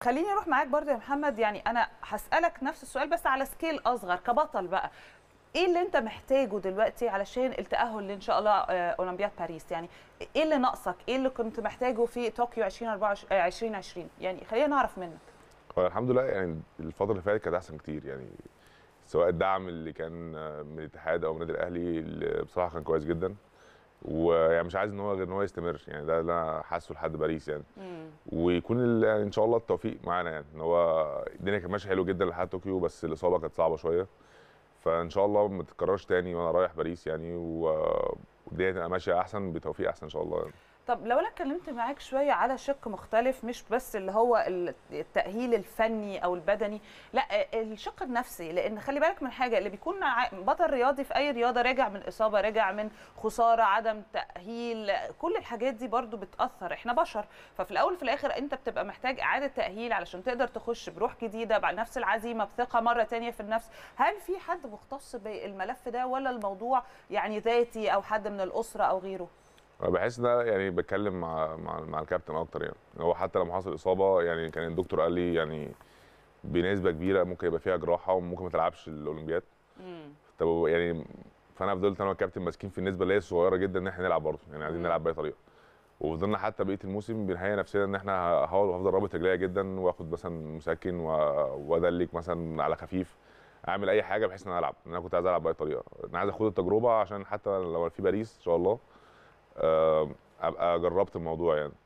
خليني اروح معاك برضه يا محمد يعني انا هسالك نفس السؤال بس على سكيل اصغر كبطل بقى ايه اللي انت محتاجه دلوقتي علشان التاهل ان شاء الله آه، اولمبياد باريس يعني ايه اللي ناقصك ايه اللي كنت محتاجه في طوكيو 2024 آه، 2020 يعني خلينا نعرف منك هو الحمد لله يعني الفتره اللي فاتت كانت احسن كتير يعني سواء الدعم اللي كان من الاتحاد او من النادي الاهلي اللي بصراحه كان كويس جدا ويعني مش عايز ان هو غير ان هو يستمر يعني ده اللي انا حاسه لحد باريس يعني ويكون ال- يعني ان شاء الله التوفيق معانا يعني ان هو الدنيا كانت ماشيه حلو جدا لحد طوكيو بس الاصابه كانت صعبه شويه فان شاء الله ما تتكررش تاني وانا رايح باريس يعني و- والدنيا تبقى ماشيه احسن بتوفيق احسن ان شاء الله يعني. طب لو انا اتكلمت معاك شويه على شق مختلف مش بس اللي هو التاهيل الفني او البدني لا الشق النفسي لان خلي بالك من حاجه اللي بيكون ع- بطل رياضي في اي رياضه راجع من اصابه راجع من خساره عدم تاهيل كل الحاجات دي برضو بتاثر احنا بشر ففي الاول وفي الاخر انت بتبقى محتاج اعاده تاهيل علشان تقدر تخش بروح جديده بنفس العزيمه بثقه مره تانية في النفس هل في حد مختص بالملف ده ولا الموضوع يعني ذاتي او حد من الاسره او غيره انا بحس ان أنا يعني بتكلم مع مع, مع الكابتن اكتر يعني هو حتى لما حصل اصابه يعني كان الدكتور قال لي يعني بنسبه كبيره ممكن يبقى فيها جراحه وممكن ما تلعبش الاولمبياد طب يعني فانا فضلت انا والكابتن ماسكين في النسبه اللي هي صغيره جدا ان احنا نلعب برضه يعني عايزين مم. نلعب باي طريقه وفضلنا حتى بقيه الموسم بنهيئ نفسنا ان احنا هحاول هفضل رابط رجليا جدا واخد مثلا مسكن و- وادلك مثلا على خفيف اعمل اي حاجه بحيث ان انا العب لان انا كنت عايز العب باي طريقه انا عايز اخد التجربه عشان حتى لو في باريس ان شاء الله آه، ابقى جربت الموضوع يعني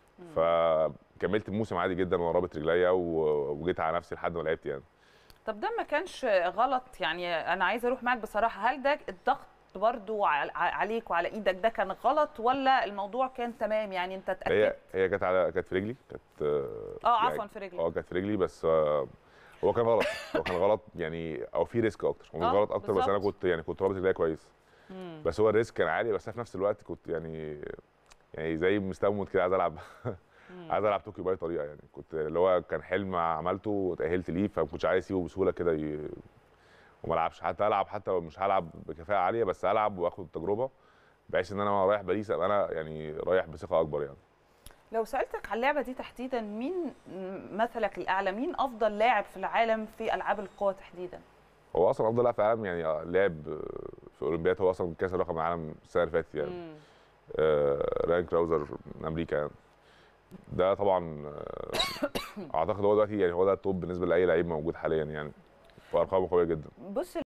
فكملت الموسم عادي جدا وانا رابط رجليا و- وجيت على نفسي لحد ما لعبت يعني طب ده ما كانش غلط يعني انا عايزه اروح معاك بصراحه هل ده الضغط برضو عل- عليك وعلى ايدك ده كان غلط ولا الموضوع كان تمام يعني انت هي اتاكدت هي كانت على كانت في رجلي كانت اه يعني- عفوا في رجلي اه كانت في رجلي بس آه، هو كان غلط هو كان غلط يعني او في ريسك اكتر هو مش آه، غلط اكتر بس انا بالظبط. كنت يعني كنت رابط رجليا كويس مم. بس هو الريسك كان عالي بس أنا في نفس الوقت كنت يعني يعني زي مستموت كده عايز العب مم. عايز العب طوكيو باي طريقه يعني كنت اللي هو كان حلم عملته وتاهلت ليه فما كنتش عايز اسيبه بسهوله كده ي... وما العبش حتى العب حتى لو مش هلعب بكفاءه عاليه بس العب واخد تجربه بحيث ان انا وانا رايح باريس ابقى انا يعني رايح بثقه اكبر يعني لو سالتك على اللعبه دي تحديدا مين مثلك الاعلى مين افضل لاعب في العالم في العاب القوى تحديدا هو اصلا افضل لاعب في العالم يعني لعب في اولمبياد هو اصلا كاس رقم العالم السنه اللي فاتت يعني مم. آه راين كراوزر من امريكا يعني ده طبعا آه اعتقد هو دلوقتي يعني هو ده التوب بالنسبه لاي لعيب موجود حاليا يعني وارقامه قويه جدا بص